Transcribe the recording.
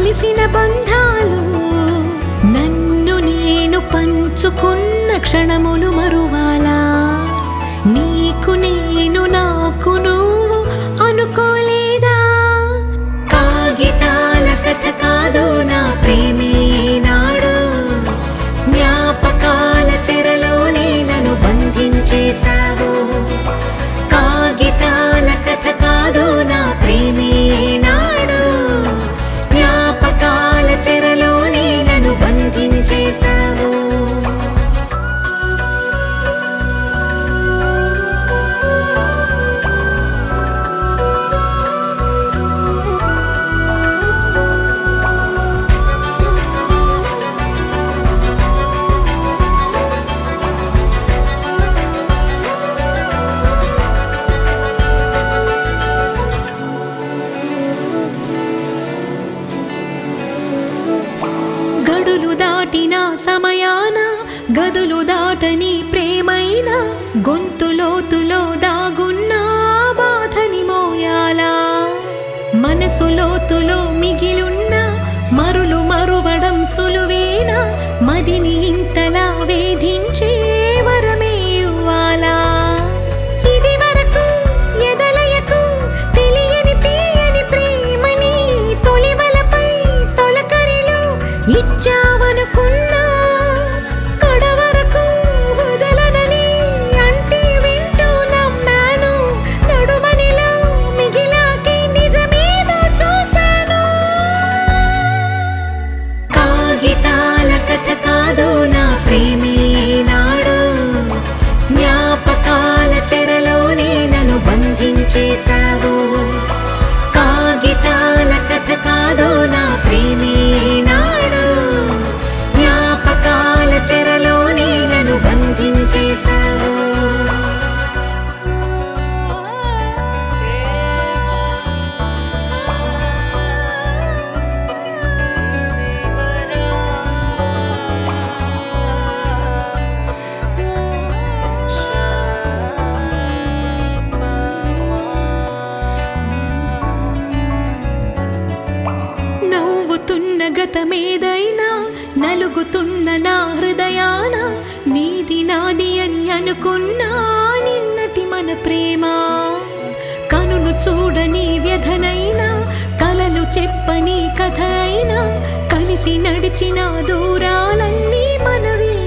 కలిసిన బంధాలు నన్ను నేను పంచుకున్న క్షణములు మరువాలా నీకు నేను నాకు నువ్వు అనుకోలేదా కాగితాల కథ కాదు నా ప్రేమే నాడు జ్ఞాపకాల చెరలోనే నన్ను బంధించేశావు కాగితాల కథ కాదు నా ప్రేమే నాడు జ్ఞాపకాల చెరలోనే నన్ను బంధించేశావు గడులు దాటిన సమయాన గదులు దాటని ప్రేమైన గొంతు లోతులో దాగున్న బాధని మోయాలా మనసు లోతులో మిగిలున్న మరులు మరువడం సులువేనా మదిని ఇంతలా వేధించే వరమే ఇవ్వాలా ఇది వరకు ఎదలయకు తెలియని తీయని ప్రేమని తొలివలపై తొలకరిలో ఇచ్చావనుకున్నా కడవరకు వదలనని అంటే వింటూ నమ్మాను నడుమనిలో మిగిలాకి నిజమేదో చూశాను కాగితాల కథ కాదు నా ప్రేమే నాడు జ్ఞాపకాల చెరలోనే నన్ను బంధించేశావు కాగితాల కథ కాదు నా ప్రేమే నాడు జ్ఞాపకాల చెరలోనే నన్ను బంధించేశావు నవ్వుతున్న గతమేదైనా నలుగుతున్న నా హృదయాన నీది నాది అని అనుకున్నా నిన్నటి మన ప్రేమ కనులు చూడని వ్యధనైనా కలలు చెప్పని కథ అయినా కలిసి నడిచిన దూరాలన్నీ మనవే